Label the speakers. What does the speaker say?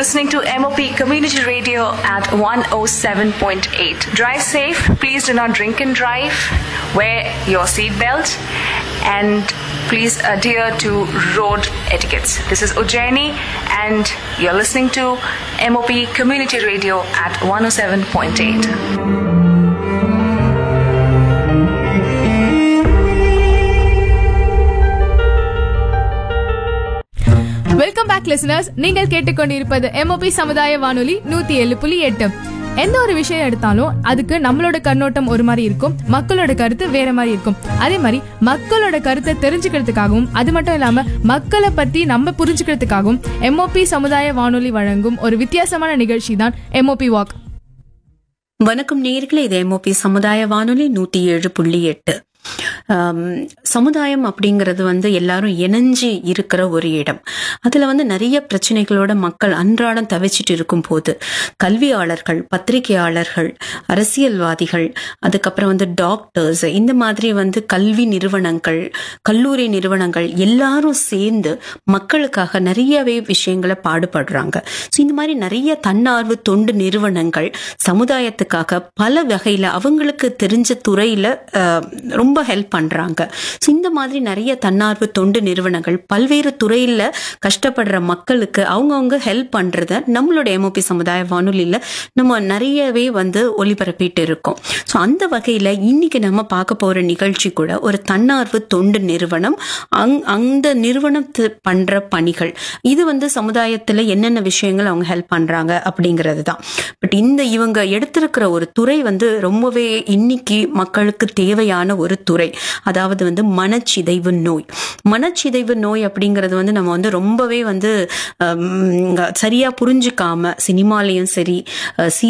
Speaker 1: listening to MOP Community Radio at 107.8. Drive safe. Please do not drink and drive. Wear your seatbelt. And please adhere to road etiquettes. This is Ujjaini, and you're listening to MOP Community Radio at 107.8.
Speaker 2: Welcome back listeners நீங்கள் கேட்டுக்கொண்டிருப்பது MOP சமுதாய வானொலி நூத்தி ஏழு புள்ளி எட்டு எந்த ஒரு விஷயம் எடுத்தாலும் அதுக்கு நம்மளோட கண்ணோட்டம் ஒரு மாதிரி இருக்கும் மக்களோட கருத்து வேற மாதிரி இருக்கும் அதே மாதிரி மக்களோட கருத்தை தெரிஞ்சுக்கிறதுக்காகவும் அது மட்டும் இல்லாம மக்களை பத்தி நம்ம புரிஞ்சுக்கிறதுக்காகவும் எம்ஓபி சமுதாய வானொலி வழங்கும் ஒரு வித்தியாசமான நிகழ்ச்சி தான் எம்ஓபி வாக்
Speaker 3: வணக்கம் நேர்களே இது எம்ஓபி சமுதாய வானொலி நூத்தி ஏழு புள்ளி எட்டு ஆம், சமுதாயம் அப்படிங்கிறது வந்து எல்லாரும் இணைஞ்சு இருக்கிற ஒரு இடம் அதுல வந்து நிறைய பிரச்சனைகளோட மக்கள் அன்றாடம் தவிச்சிட்டு இருக்கும் போது கல்வியாளர்கள் பத்திரிகையாளர்கள் அரசியல்வாதிகள் அதுக்கப்புறம் வந்து டாக்டர்ஸ் இந்த மாதிரி வந்து கல்வி நிறுவனங்கள் கல்லூரி நிறுவனங்கள் எல்லாரும் சேர்ந்து மக்களுக்காக நிறையவே விஷயங்களை பாடுபடுறாங்க ஸோ இந்த மாதிரி நிறைய தன்னார்வ தொண்டு நிறுவனங்கள் சமுதாயத்துக்காக பல வகையில அவங்களுக்கு தெரிஞ்ச துறையில அஹ், ரொம்ப ஹெல்ப் பண்றாங்க ஸோ இந்த மாதிரி நிறைய தன்னார்வ தொண்டு நிறுவனங்கள் பல்வேறு துறையில கஷ்டப்படுற மக்களுக்கு அவங்கவுங்க ஹெல்ப் பண்றத நம்மளோட எம்ஓபி சமுதாய வானொலியில நம்ம நிறையவே வந்து ஒளிபரப்பிட்டு இருக்கோம் ஸோ அந்த வகையில இன்னைக்கு நம்ம பார்க்க போற நிகழ்ச்சி கூட ஒரு தன்னார்வ தொண்டு நிறுவனம் அங் அந்த நிறுவனம் தி- பண்ற பணிகள் இது வந்து சமுதாயத்துல என்னென்ன விஷயங்கள் அவங்க ஹெல்ப் பண்றாங்க அப்படிங்கிறது தான் பட் இந்த இவங்க எடுத்திருக்கிற ஒரு துறை வந்து ரொம்பவே இன்னைக்கு மக்களுக்கு தேவையான ஒரு துறை அதாவது வந்து மனச்சிதைவு நோய் மனச்சிதைவு நோய் அப்படிங்கிறது வந்து நம்ம வந்து ரொம்பவே வந்து ஹம், சரியா புரிஞ்சுக்காம சினிமாலையும் சரி